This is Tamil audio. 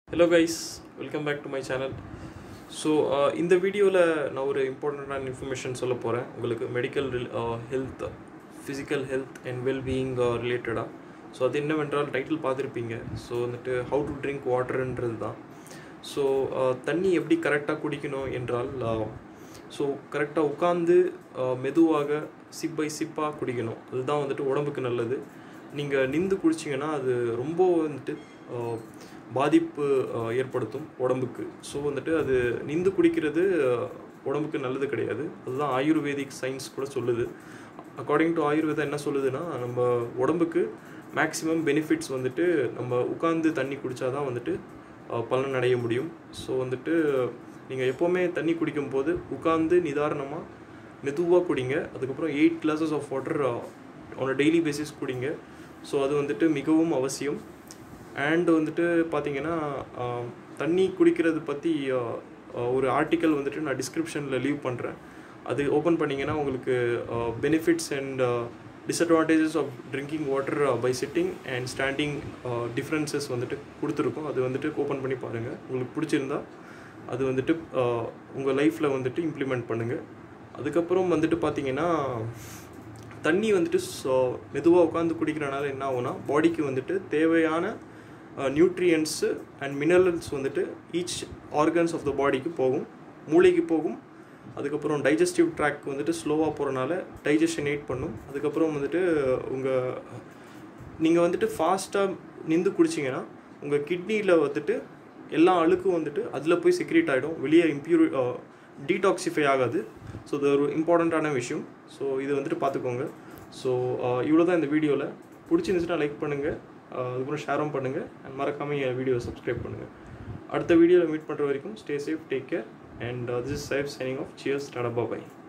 hello guys welcome back to my channel so இந்த வீடியோவில் நான் ஒரு இம்பார்ட்டண்ட்டான இன்ஃபர்மேஷன் சொல்ல போகிறேன் உங்களுக்கு medical health physical health and wellbeing ரிலேட்டடாக ஸோ அது என்னவென்றால் டைட்டில் பார்த்துருப்பீங்க ஸோ வந்துட்டு ஹவு டு ட்ரிங்க் வாட்டர்ன்றது தான் ஸோ தண்ணி எப்படி கரெக்டாக குடிக்கணும் என்றால் ஸோ கரெக்டாக உட்காந்து மெதுவாக சிப் பை சிப்பாக குடிக்கணும் அதுதான் வந்துட்டு உடம்புக்கு நல்லது நீங்கள் நின்று குடிச்சிங்கன்னா அது ரொம்ப வந்துட்டு ஆஹ், பாதிப்பு ஆஹ், ஏற்படுத்தும் உடம்புக்கு ஸோ வந்துட்டு அது நின்று குடிக்கிறது ஆஹ், உடம்புக்கு நல்லது கிடையாது அதுதான் ஆயுர்வேதிக் சயின்ஸ் கூட சொல்லுது அக்கார்டிங் டு ஆயுர்வேதா என்ன சொல்லுதுன்னா நம்ம உடம்புக்கு மேக்ஸிமம் பெனிஃபிட்ஸ் வந்துட்டு நம்ம உட்காந்து தண்ணி குடித்தாதான் வந்துட்டு ஆஹ், பலன் அடைய முடியும் ஸோ வந்துட்டு நீங்கள் எப்போவுமே தண்ணி குடிக்கும்போது உட்காந்து நிதானமாக மெதுவாக குடிங்க அதுக்கப்புறம் eight glasses of water on daily basis குடிங்க ஸோ அது வந்துட்டு மிகவும் அவசியம் அண்ட் வந்துட்டு பார்த்தீங்கன்னா ஆஹ், தண்ணி குடிக்கிறது பற்றி ஒரு ஆர்டிக்கல் வந்துட்டு நான் டிஸ்கிரிப்ஷனில் லீவ் பண்ணுறேன் அது ஓப்பன் பண்ணிங்கன்னா உங்களுக்கு benefits and disadvantages of drinking water by sitting and standing differences வந்துட்டு கொடுத்துருக்கோம் அது வந்துட்டு ஓப்பன் பண்ணி பாருங்கள் உங்களுக்கு பிடிச்சிருந்தா அது வந்துட்டு உங்கள் லைஃப்பில் வந்துட்டு இம்ப்ளிமெண்ட் பண்ணுங்கள் அதுக்கப்புறம் வந்துட்டு பார்த்தீங்கன்னா தண்ணி வந்துட்டு மெதுவாக உட்காந்து குடிக்கிறனால என்ன ஆகும்னா பாடிக்கு வந்துட்டு தேவையான நியூட்ரியன்ஸு அண்ட் மினரல்ஸ் வந்துட்டு ஈச் ஆர்கன்ஸ் ஆஃப் த பாடிக்கு போகும் மூளைக்கு போகும் அதுக்கப்புறம் டைஜஸ்டிவ் ட்ராக் வந்துட்டு ஸ்லோவாக போகிறனால டைஜஷன் எயிட் பண்ணும் அதுக்கப்புறம் வந்துட்டு உங்கள் நீங்கள் வந்துட்டு ஃபாஸ்ட்டாக நின்று குடிச்சிங்கன்னா உங்கள் கிட்னியில் வந்துட்டு எல்லா அழுக்கும் வந்துட்டு அதில் போய் செக்ரேட் ஆகிடும் வெளியே இம்ப்யூரி டீடாக்சிஃபை ஆகாது ஸோ இது ஒரு இம்பார்ட்டண்ட்டான விஷயம் ஸோ இது வந்துட்டு பார்த்துக்கோங்க ஸோ இவ்வளோ தான் இந்த வீடியோவில் பிடிச்சிருந்துச்சுன்னா லைக் பண்ணுங்கள் அதுக்கப்புறம் ஷேரும் பண்ணுங்கள் அண்ட் மறக்காமல் என் வீடியோவை சப்ஸ்கிரைப் பண்ணுங்கள் அடுத்த வீடியோவில் மீட் பண்ணுற வரைக்கும் stay safe take care and this is Saif signing off cheers tata by